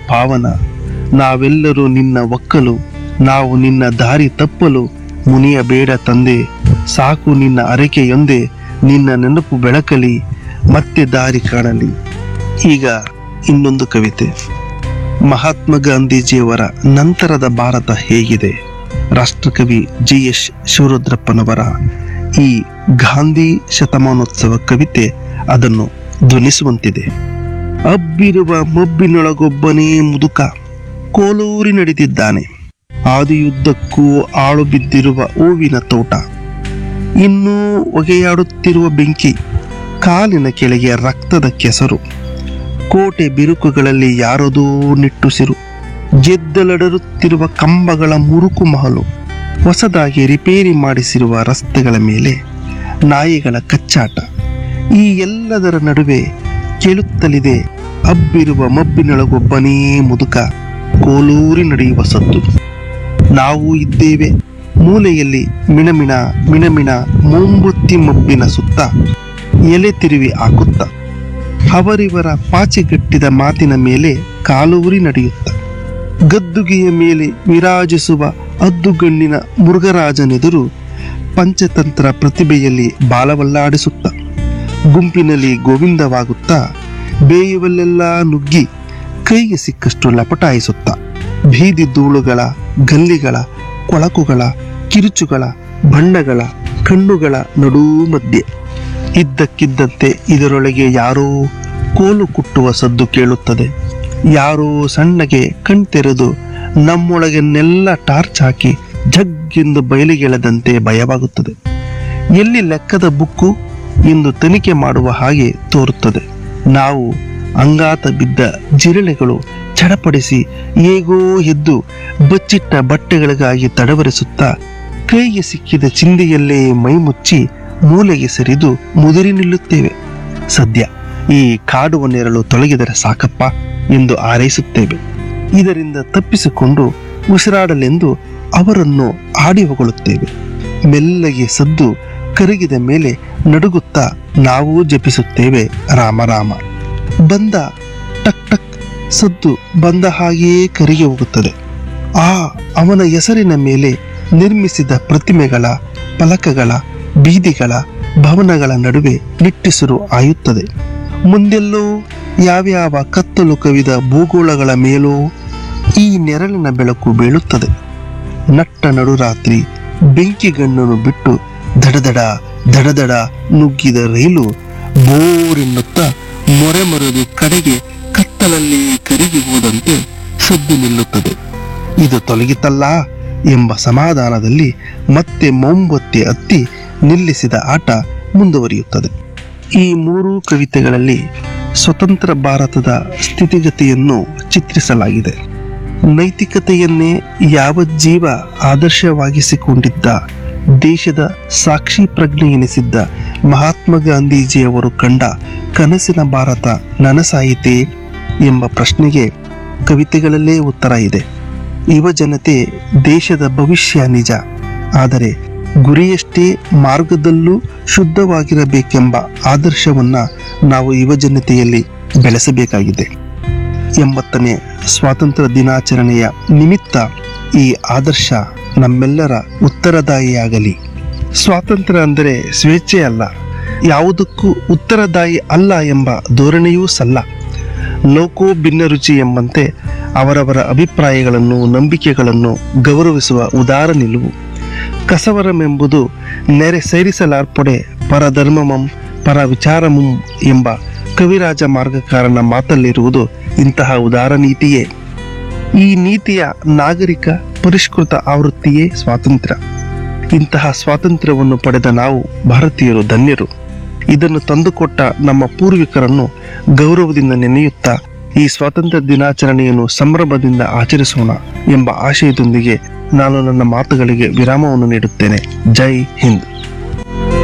ಪಾವನ ನಾವೆಲ್ಲರೂ ನಿನ್ನ ಒಕ್ಕಲು ನಾವು ನಿನ್ನ ದಾರಿ ತಪ್ಪಲು ಮುನಿಯಬೇಡ ತಂದೆ ಸಾಕು ನಿನ್ನ ಅರಕೆಯೊಂದೇ ನಿನ್ನ ನೆನಪು ಬೆಳಕಲಿ ಮತ್ತೆ ದಾರಿ ಕಾಣಲಿ ಈಗ ಇನ್ನೊಂದು ಕವಿತೆ ಮಹಾತ್ಮ ಗಾಂಧೀಜಿಯವರ ನಂತರದ ಭಾರತ ಹೇಗಿದೆ ರಾಷ್ಟ್ರಕವಿ ಜಿ ಎಸ್ ಶಿವರುದ್ರಪ್ಪನವರ ಈ ಗಾಂಧಿ ಶತಮಾನೋತ್ಸವ ಕವಿತೆ ಅದನ್ನು ಧ್ವನಿಸುವಂತಿದೆ ಅಬ್ಬಿರುವ ಮಬ್ಬಿನೊಳಗೊಬ್ಬನೇ ಮುದುಕ ಕೋಲೂರಿ ನಡೆದಿದ್ದಾನೆ ಆದಿಯುದ್ದಕ್ಕೂ ಆಳು ಬಿದ್ದಿರುವ ಹೂವಿನ ತೋಟ ಇನ್ನೂ ಹೊಗೆಯಾಡುತ್ತಿರುವ ಬೆಂಕಿ ಕಾಲಿನ ಕೆಳಗೆ ರಕ್ತದ ಕೆಸರು ಕೋಟೆ ಬಿರುಕುಗಳಲ್ಲಿ ಯಾರದೋ ನಿಟ್ಟುಸಿರು ಗೆದ್ದಲಡರುತ್ತಿರುವ ಕಂಬಗಳ ಮುರುಕು ಮಹಲು ಹೊಸದಾಗಿ ರಿಪೇರಿ ಮಾಡಿಸಿರುವ ರಸ್ತೆಗಳ ಮೇಲೆ ನಾಯಿಗಳ ಕಚ್ಚಾಟ ಈ ಎಲ್ಲದರ ನಡುವೆ ಕೇಳುತ್ತಲಿದೆ ಅಬ್ಬಿರುವ ಮಬ್ಬಿನೊಳಗೊಬ್ಬನೇ ಮುದುಕ ಕೋಲೂರಿ ನಡೆಯುವ ಸದ್ದು ನಾವು ಇದ್ದೇವೆ ಮೂಲೆಯಲ್ಲಿ ಮಿಣಮಿಣ ಮಿಣಮಿಣ ಮೊಂಬುತ್ತಿ ಮಬ್ಬಿನ ಸುತ್ತ ಎಲೆ ತಿರುವಿ ಹಾಕುತ್ತ ಅವರಿವರ ಪಾಚಿಗಟ್ಟಿದ ಮಾತಿನ ಮೇಲೆ ಕಾಲೂರಿ ನಡೆಯುತ್ತ ಗದ್ದುಗೆಯ ಮೇಲೆ ವಿರಾಜಿಸುವ ಅದ್ದುಗಣ್ಣಿನ ಮುರುಘರಾಜನೆದುರು ಪಂಚತಂತ್ರ ಪ್ರತಿಭೆಯಲ್ಲಿ ಬಾಲವಲ್ಲಾಡಿಸುತ್ತ ಗುಂಪಿನಲ್ಲಿ ಗೋವಿಂದವಾಗುತ್ತಾ ಬೇಯುವಲ್ಲೆಲ್ಲ ನುಗ್ಗಿ ಕೈಗೆ ಸಿಕ್ಕಷ್ಟು ಲಪಟಾಯಿಸುತ್ತ ಬೀದಿ ಧೂಳುಗಳ ಗಲ್ಲಿಗಳ ಕೊಳಕುಗಳ ಕಿರುಚುಗಳ ಬಣ್ಣಗಳ ಕಣ್ಣುಗಳ ನಡೂ ಮಧ್ಯೆ ಇದ್ದಕ್ಕಿದ್ದಂತೆ ಇದರೊಳಗೆ ಯಾರೋ ಕೋಲು ಕುಟ್ಟುವ ಸದ್ದು ಕೇಳುತ್ತದೆ ಯಾರೋ ಸಣ್ಣಗೆ ಕಣ್ತೆರೆದು ನಮ್ಮೊಳಗನ್ನೆಲ್ಲ ಟಾರ್ಚ್ ಹಾಕಿ ಜಗ್ಗೆಂದು ಬಯಲಿಗೆಳೆದಂತೆ ಭಯವಾಗುತ್ತದೆ ಎಲ್ಲಿ ಲೆಕ್ಕದ ಬುಕ್ಕು ಎಂದು ತನಿಖೆ ಮಾಡುವ ಹಾಗೆ ತೋರುತ್ತದೆ ನಾವು ಅಂಗಾತ ಬಿದ್ದ ಜಿರಳೆಗಳು ಚಡಪಡಿಸಿ ಹೇಗೋ ಎದ್ದು ಬಚ್ಚಿಟ್ಟ ಬಟ್ಟೆಗಳಿಗಾಗಿ ತಡವರಿಸುತ್ತಾ ಕೈಗೆ ಸಿಕ್ಕಿದ ಚಿಂದಿಯಲ್ಲೇ ಮೈಮುಚ್ಚಿ ಮೂಲೆಗೆ ಸರಿದು ಮುದುರಿ ನಿಲ್ಲುತ್ತೇವೆ ಸದ್ಯ ಈ ಕಾಡುವ ನೆರಳು ತೊಲಗಿದರೆ ಸಾಕಪ್ಪ ಎಂದು ಹಾರೈಸುತ್ತೇವೆ ಇದರಿಂದ ತಪ್ಪಿಸಿಕೊಂಡು ಉಸಿರಾಡಲೆಂದು ಅವರನ್ನು ಆಡಿ ಹೊಗಳುತ್ತೇವೆ ಮೆಲ್ಲಗೆ ಸದ್ದು ಕರಗಿದ ಮೇಲೆ ನಡುಗುತ್ತಾ ನಾವು ಜಪಿಸುತ್ತೇವೆ ರಾಮ ರಾಮ ಬಂದ ಟಕ್ ಟಕ್ ಸದ್ದು ಬಂದ ಹಾಗೆಯೇ ಕರಗಿ ಹೋಗುತ್ತದೆ ಆ ಅವನ ಹೆಸರಿನ ಮೇಲೆ ನಿರ್ಮಿಸಿದ ಪ್ರತಿಮೆಗಳ ಫಲಕಗಳ ಬೀದಿಗಳ ಭವನಗಳ ನಡುವೆ ನಿಟ್ಟಿಸಿರು ಆಯುತ್ತದೆ ಮುಂದೆಲ್ಲೋ ಯಾವ್ಯಾವ ಕತ್ತಲು ಕವಿದ ಭೂಗೋಳಗಳ ಮೇಲೋ ಈ ನೆರಳಿನ ಬೆಳಕು ಬೀಳುತ್ತದೆ ನಟ್ಟ ನಡುರಾತ್ರಿ ಬೆಂಕಿಗಣ್ಣನ್ನು ಬಿಟ್ಟು ದಡದಡ ದಡದಡ ನುಗ್ಗಿದ ರೈಲು ಬೋರೆನ್ನುತ್ತಾ ಮೊರೆ ಮರೆದು ಕಡೆಗೆ ಕತ್ತಲಲ್ಲಿ ಕರಗಿ ಹೋದಂತೆ ಸದ್ದು ನಿಲ್ಲುತ್ತದೆ ಇದು ತೊಲಗಿತಲ್ಲ ಎಂಬ ಸಮಾಧಾನದಲ್ಲಿ ಮತ್ತೆ ಮೊಂಬೊತ್ತಿ ಹತ್ತಿ ನಿಲ್ಲಿಸಿದ ಆಟ ಮುಂದುವರಿಯುತ್ತದೆ ಈ ಮೂರು ಕವಿತೆಗಳಲ್ಲಿ ಸ್ವತಂತ್ರ ಭಾರತದ ಸ್ಥಿತಿಗತಿಯನ್ನು ಚಿತ್ರಿಸಲಾಗಿದೆ ನೈತಿಕತೆಯನ್ನೇ ಯಾವ ಜೀವ ಆದರ್ಶವಾಗಿಸಿಕೊಂಡಿದ್ದ ದೇಶದ ಸಾಕ್ಷಿ ಪ್ರಜ್ಞೆ ಎನಿಸಿದ್ದ ಮಹಾತ್ಮ ಗಾಂಧೀಜಿಯವರು ಕಂಡ ಕನಸಿನ ಭಾರತ ನನಸಾಯಿತೇ ಎಂಬ ಪ್ರಶ್ನೆಗೆ ಕವಿತೆಗಳಲ್ಲೇ ಉತ್ತರ ಇದೆ ಯುವ ಜನತೆ ದೇಶದ ಭವಿಷ್ಯ ನಿಜ ಆದರೆ ಗುರಿಯಷ್ಟೇ ಮಾರ್ಗದಲ್ಲೂ ಶುದ್ಧವಾಗಿರಬೇಕೆಂಬ ಆದರ್ಶವನ್ನ ನಾವು ಯುವ ಜನತೆಯಲ್ಲಿ ಬೆಳೆಸಬೇಕಾಗಿದೆ ಎಂಬತ್ತನೇ ಸ್ವಾತಂತ್ರ್ಯ ದಿನಾಚರಣೆಯ ನಿಮಿತ್ತ ಈ ಆದರ್ಶ ನಮ್ಮೆಲ್ಲರ ಉತ್ತರದಾಯಿಯಾಗಲಿ ಸ್ವಾತಂತ್ರ್ಯ ಅಂದರೆ ಸ್ವೇಚ್ಛೆ ಅಲ್ಲ ಯಾವುದಕ್ಕೂ ಉತ್ತರದಾಯಿ ಅಲ್ಲ ಎಂಬ ಧೋರಣೆಯೂ ಸಲ್ಲ ಲೋಕೋ ಭಿನ್ನ ರುಚಿ ಎಂಬಂತೆ ಅವರವರ ಅಭಿಪ್ರಾಯಗಳನ್ನು ನಂಬಿಕೆಗಳನ್ನು ಗೌರವಿಸುವ ಉದಾರ ನಿಲುವು ಕಸವರಮೆಂಬುದು ನೆರೆ ಸೇರಿಸಲಾರ್ಪಡೆ ಪರಧರ್ಮಮಂ ಪರ ವಿಚಾರಮಂ ಎಂಬ ಕವಿರಾಜ ಮಾರ್ಗಕಾರನ ಮಾತಲ್ಲಿರುವುದು ಇಂತಹ ಉದಾರ ನೀತಿಯೇ ಈ ನೀತಿಯ ನಾಗರಿಕ ಪರಿಷ್ಕೃತ ಆವೃತ್ತಿಯೇ ಸ್ವಾತಂತ್ರ್ಯ ಇಂತಹ ಸ್ವಾತಂತ್ರ್ಯವನ್ನು ಪಡೆದ ನಾವು ಭಾರತೀಯರು ಧನ್ಯರು ಇದನ್ನು ತಂದುಕೊಟ್ಟ ನಮ್ಮ ಪೂರ್ವಿಕರನ್ನು ಗೌರವದಿಂದ ನೆನೆಯುತ್ತಾ ಈ ಸ್ವಾತಂತ್ರ್ಯ ದಿನಾಚರಣೆಯನ್ನು ಸಂಭ್ರಮದಿಂದ ಆಚರಿಸೋಣ ಎಂಬ ಆಶಯದೊಂದಿಗೆ ನಾನು ನನ್ನ ಮಾತುಗಳಿಗೆ ವಿರಾಮವನ್ನು ನೀಡುತ್ತೇನೆ ಜೈ ಹಿಂದ್